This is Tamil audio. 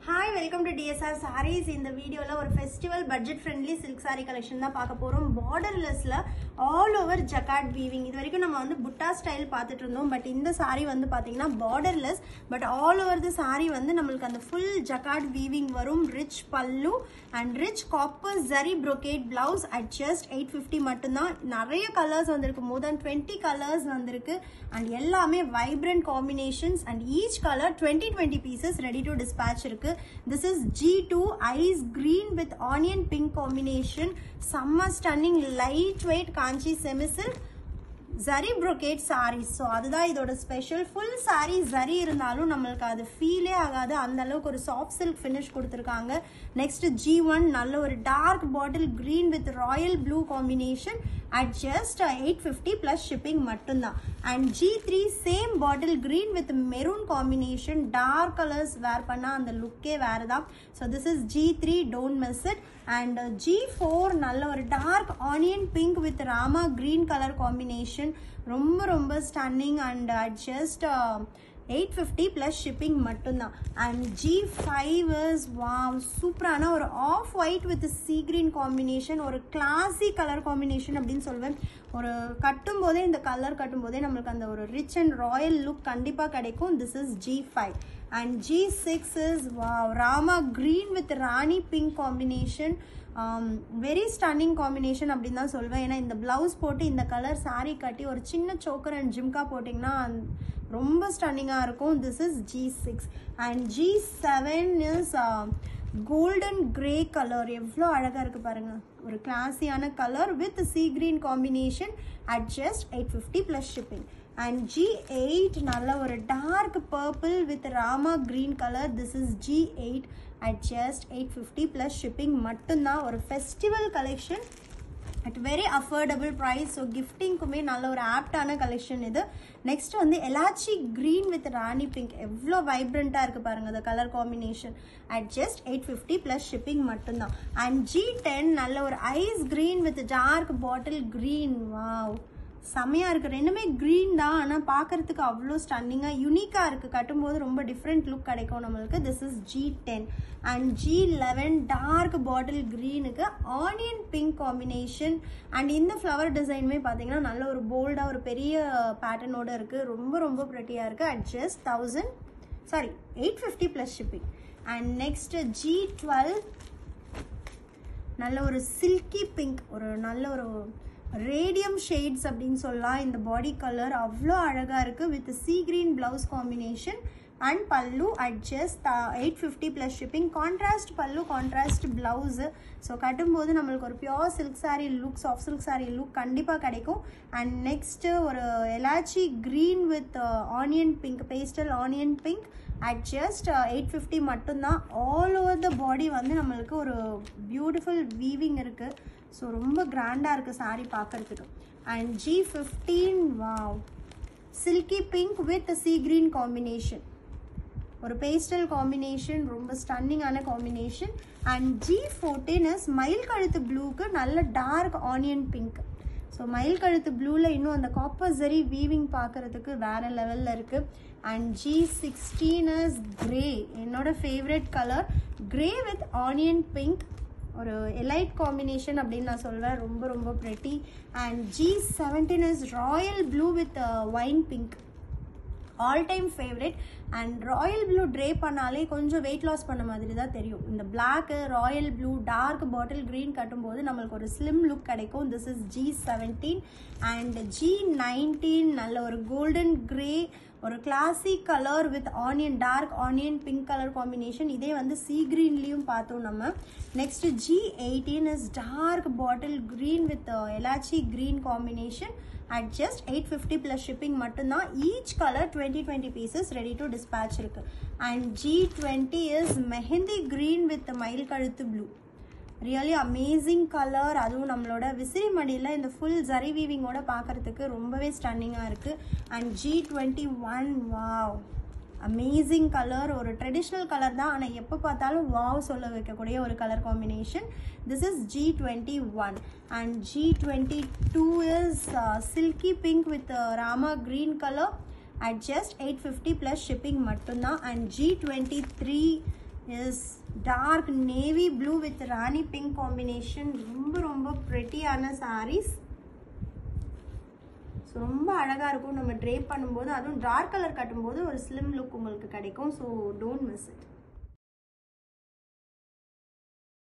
hi welcome to TSR sarees இந்த வீடியோவில் ஒரு festival budget friendly silk saree collection தான் பார்க்க போகிறோம் பார்டர்லெஸில் ஆல் ஓவர் ஜக்காட் வீவிங் இது வரைக்கும் நம்ம வந்து புட்டா ஸ்டைல் பார்த்துட்டு இருந்தோம் பட் இந்த saree வந்து பார்த்தீங்கன்னா borderless but all over the saree வந்து நம்மளுக்கு அந்த ஃபுல் ஜக்காட் வீவிங் வரும் rich pallu and rich copper zari brocade blouse at just eight fifty மட்டும்தான் நிறைய கலர்ஸ் வந்திருக்கு மோர் தென் டுவெண்ட்டி கலர்ஸ் வந்திருக்கு அண்ட் எல்லாமே vibrant combinations and each colour twenty twenty pieces ready to dispatch இருக்கு this is G two ice green with onion pink combination summer stunning light weight Kanchi semi silk zari brocade sarees so அதுதான் இதோட ஸ்பெஷல் ஃபுல் saree ஜரி இருந்தாலும் நம்மளுக்கு அது ஃபீலே ஆகாது அந்த அளவுக்கு ஒரு சாஃப்ட் சில்க் ஃபினிஷ் கொடுத்துருக்காங்க நெக்ஸ்ட் ஜி ஒன் நல்ல ஒரு dark bottle green with royal blue combination at just eight fifty plus shipping மட்டும்தான் and G three same bottle green with maroon combination dark colours wear பண்ணால் அந்த லுக்கே வேறு தான் so this is G three don't miss it and G four நல்ல ஒரு dark onion pink with Rama green colour combination ரொம்ப ரொம்ப stunning and at just eight fifty plus shipping மட்டும்தான் அண்ட் ஜி ஃபைவ் இஸ் வா சூப்பரான ஒரு off white with sea green combination ஒரு கிளாசி கலர் காம்பினேஷன் அப்படின்னு சொல்லுவேன் ஒரு கட்டும் போதே இந்த கலர் கட்டும் போதே நம்மளுக்கு அந்த ஒரு ரிச் அண்ட் ராயல் லுக் கண்டிப்பாக கிடைக்கும் this is G five and G six is வா Rama green with Rani pink combination very stunning combination அப்படின்னு தான் சொல்வேன் ஏன்னா இந்த ப்ளவுஸ் போட்டு இந்த கலர் saree கட்டி ஒரு சின்ன சோக்கர் அண்ட் ஜிம்கா போட்டிங்கன்னா ரொம்ப ஸ்டன்னிங்காக இருக்கும் this is G six and G seven is golden grey colour எவ்வளோ அழகாக இருக்குது பாருங்கள் ஒரு கிளாஸியான colour with sea green combination at just eight fifty plus shipping and G eight நல்ல ஒரு dark purple with Rama green colour this is G eight at just eight fifty plus shipping மட்டும்தான் ஒரு festival collection at very affordable price so கிஃப்டிங்க்குமே நல்ல ஒரு ஆப்டான கலெக்ஷன் இது நெக்ஸ்ட் வந்து elaichi green with Rani pink எவ்வளோ வைப்ரண்ட்டாக இருக்குது பாருங்கள் அந்த colour combination at just eight fifty plus shipping மட்டும்தான் அண்ட் ஜி டென் நல்ல ஒரு ice green with dark bottle green wow செமையாக இருக்குது ரெண்டுமே க்ரீன் தான் ஆனால் பார்க்கறதுக்கு அவ்வளோ ஸ்டன்னிங்காக யூனிக்காக இருக்குது கட்டும்போது ரொம்ப டிஃப்ரெண்ட் லுக் கிடைக்கும் நம்மளுக்கு this is G ten and G eleven dark bottle க்ரீனுக்கு ஆனியன் பிங்க் காம்பினேஷன் அண்ட் இந்த ஃப்ளவர் டிசைனுமே பார்த்தீங்கன்னா நல்ல ஒரு போல்டாக ஒரு பெரிய பேட்டர்னோட இருக்குது ரொம்ப ரொம்ப ப்ரெட்டியாக இருக்குது at just thousand sorry eight fifty plus shipping and next G twelve நல்ல ஒரு சில்கி பிங்க் ஒரு நல்ல ஒரு ரேடியம் ஷேட்ஸ் அப்படின்னு சொல்லலாம் இந்த பாடி கலர் அவ்வளோ அழகாக இருக்குது with sea green blouse combination and pallu at just eight fifty plus shipping contrast pallu contrast blouse so கட்டும்போது நம்மளுக்கு ஒரு pure silk saree look soft silk saree look கண்டிப்பாக கிடைக்கும் அண்ட் நெக்ஸ்ட்டு ஒரு elaichi green with onion pink pastel onion pink at just eight fifty மட்டும்தான் ஆல் ஓவர் த பாடி வந்து நம்மளுக்கு ஒரு பியூட்டிஃபுல் வீவிங் இருக்குது ஸோ ரொம்ப கிராண்டாக இருக்குது சாரீ பார்க்குறதுக்கு and G fifteen wow silky pink with sea green combination ஒரு பேஸ்டல் காம்பினேஷன் ரொம்ப ஸ்டன்னிங்கான combination and G fourteen is மயில் கழுத்து ப்ளூக்கு நல்ல டார்க் ஆனியன் பிங்க் ஸோ மயில் கழுத்து ப்ளூவில் இன்னும் அந்த காப்பர் ஜரி வீவிங் பார்க்குறதுக்கு வேறு லெவலில் இருக்குது and G sixteen is grey என்னோட favourite colour grey with onion pink ஒரு எலைட் காம்பினேஷன் அப்படின்னு நான் சொல்வேன் ரொம்ப ரொம்ப pretty and G seventeen is royal blue with wine pink all time favourite and royal blue try பண்ணாலே கொஞ்சம் வெயிட் லாஸ் பண்ண மாதிரி தான் தெரியும் இந்த black royal blue dark bottle green கட்டும்போது நம்மளுக்கு ஒரு ஸ்லிம் லுக் கிடைக்கும் this is G seventeen and G nineteen நல்ல ஒரு கோல்டன் க்ரே ஒரு classic colour with onion dark onion pink colour combination இதே வந்து சீ க்ரீன்லேயும் பார்த்தோம் நம்ம next G eighteen is dark bottle green with elaichi green combination at just eight fifty plus shipping மட்டும்தான் each colour twenty twenty pieces ready to dispatch இருக்கு and G twenty is mehndi green with மயில் கழுத்து ப்ளூ ரியலி அமேசிங் கலர் அதுவும் நம்மளோட விசிறி மடியில் இந்த ஃபுல் ஜரி வீவிங்கோட பார்க்குறதுக்கு ரொம்பவே ஸ்டன்னிங்காக இருக்குது and G twenty one wow amazing colour ஒரு ட்ரெடிஷ்னல் கலர் தான் ஆனால் எப்போ பார்த்தாலும் வாவ் சொல்ல வைக்கக்கூடிய ஒரு colour combination this is G twenty one and G twenty two is silky pink with Rama green colour at just eight fifty plus shipping மட்டும்தான் and G twenty three is dark navy blue with Rani pink combination ரொம்ப ரொம்ப ப்ரெட்டியான சாரீஸ் ஸோ ரொம்ப அழகாக இருக்கும் நம்ம ட்ரேப் பண்ணும்போது அதுவும் டார்க் கலர் கட்டும்போது ஒரு ஸ்லிம் லுக் உங்களுக்கு கிடைக்கும் ஸோ டோன்ட் மிஸ் இட்